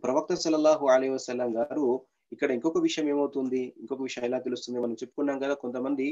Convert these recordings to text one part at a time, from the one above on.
ప్రవక్త సల్లల్లాహు అలీ వసల్లం గారు ఇక్కడ ఇంకొక విషయం ఏమవుతుంది ఇంకొక విషయం ఎలా తెలుస్తుంది మనం చెప్పుకున్నాం కదా కొంతమంది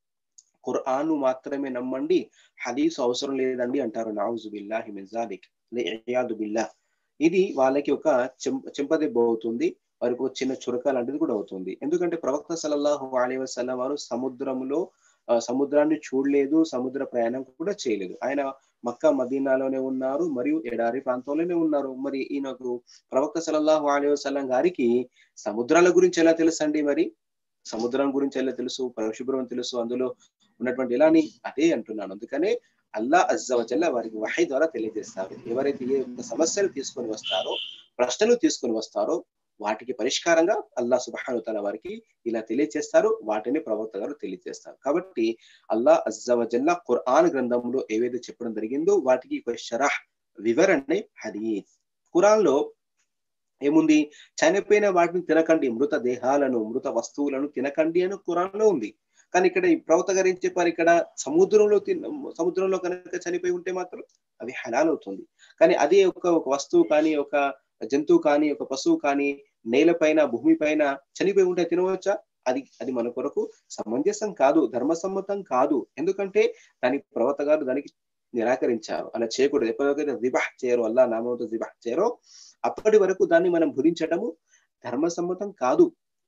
ఖుర్ఆన్ మాత్రమే నమ్మండి హదీస్ అవసరం లేదండి అంటారు నావుజు బిల్లాహి మిజాలిక్ బిల్లా ఇది వాళ్ళకి ఒక చెంప చెంపదెబ్బ అవుతుంది వారికి ఒక చిన్న చురక లాంటిది కూడా అవుతుంది ఎందుకంటే ప్రవక్త సల్లల్లాహు అలీ వసల్లం వారు సముద్రంలో సముద్రాన్ని చూడలేదు సముద్ర ప్రయాణం కూడా చేయలేదు ఆయన మక్కా మదీనాలోనే ఉన్నారు మరియు ఎడారి ప్రాంతంలోనే ఉన్నారు మరి ఈయనకు ప్రవక్త సలల్లాహు అలీ వసల్లం గారికి సముద్రాల గురించి ఎలా తెలుసండి మరి సముద్రం గురించి ఎలా తెలుసు పరిశుభ్రం తెలుసు అందులో ఉన్నటువంటి ఎలాని అదే అంటున్నాను అందుకనే అల్లా అజ్జవజల్ల వారికి వహై ద్వారా తెలియజేస్తారు ఎవరైతే ఏ సమస్యలు తీసుకొని వస్తారో ప్రశ్నలు తీసుకొని వస్తారో వాటికి పరిష్కారంగా అల్లా సుబానుతల వారికి ఇలా తెలియజేస్తారు వాటిని ప్రవక్త గారు తెలియజేస్తారు కాబట్టి అల్లా అజ్జవజల్లా ఖుర్ఆన్ గ్రంథంలో ఏవైతే చెప్పడం జరిగిందో వాటికి ఒక షరహ్ వివరణే హదీస్ ఖురాన్ లో ఏముంది చనిపోయిన వాటిని తినకండి మృత దేహాలను మృత వస్తువులను తినకండి అని ఖురాన్ లో ఉంది కానీ ఇక్కడ ఈ ప్రవక్త గారు ఏం చెప్పారు ఇక్కడ సముద్రంలో సముద్రంలో కనుక చనిపోయి ఉంటే మాత్రం అవి హలాల్ అవుతుంది కానీ అదే ఒక ఒక వస్తువు కానీ ఒక జంతువు కానీ ఒక పశువు కానీ నేలపైన భూమి పైన చనిపోయి ఉంటే తినవచ్చా అది అది మన కొరకు సమంజసం కాదు ధర్మసమ్మతం కాదు ఎందుకంటే దాని ప్రవక్త గారు దానికి నిరాకరించారు అలా చేయకూడదు ఎప్పటికైతే దిబాహ్ చేయరు అల్లా నామంతో దిబాహ్ చేయరో అప్పటి వరకు దాన్ని మనం భురించడము ధర్మసమ్మతం కాదు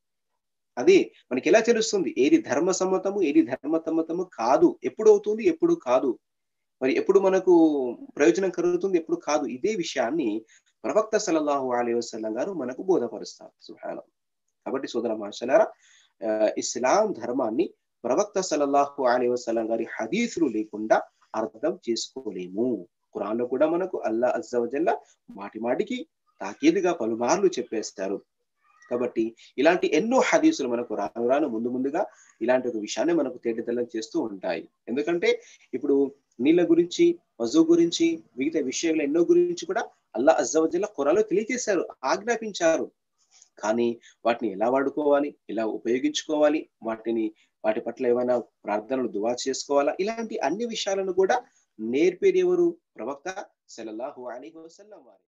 అదే మనకి ఎలా తెలుస్తుంది ఏది ధర్మసమ్మతము ఏది ధర్మసమ్మతము కాదు ఎప్పుడు అవుతుంది ఎప్పుడు కాదు మరి ఎప్పుడు మనకు ప్రయోజనం కలుగుతుంది ఎప్పుడు కాదు ఇదే విషయాన్ని ప్రవక్త సలల్లాహు అలీ వసల్లం గారు మనకు బోధపరుస్తారు సుహానం కాబట్టి సోదర మహర్షలారా ఇస్లాం ధర్మాన్ని ప్రవక్త సలల్లాహు అలీ వసల్లం గారి హదీసులు లేకుండా అర్థం చేసుకోలేము ఖురాన్ లో కూడా మనకు అల్లా అజ్జవజల్ల మాటి మాటికి తాకీదుగా పలుమార్లు చెప్పేస్తారు కాబట్టి ఇలాంటి ఎన్నో హదీసులు మనకు రాను రాను ముందు ముందుగా ఇలాంటి ఒక విషయాన్ని మనకు తేటతెల్లం చేస్తూ ఉంటాయి ఎందుకంటే ఇప్పుడు నీళ్ళ గురించి వజు గురించి మిగతా విషయాలు ఎన్నో గురించి కూడా అల్లా అజ్జవజల్ల ఖురాలో తెలియజేశారు ఆజ్ఞాపించారు కానీ వాటిని ఎలా వాడుకోవాలి ఎలా ఉపయోగించుకోవాలి వాటిని వాటి పట్ల ఏమైనా ప్రార్థనలు దువా చేసుకోవాలా ఇలాంటి అన్ని విషయాలను కూడా నేర్పేది ఎవరు ప్రవక్త సలల్లాహు అలీ వసల్లం వారి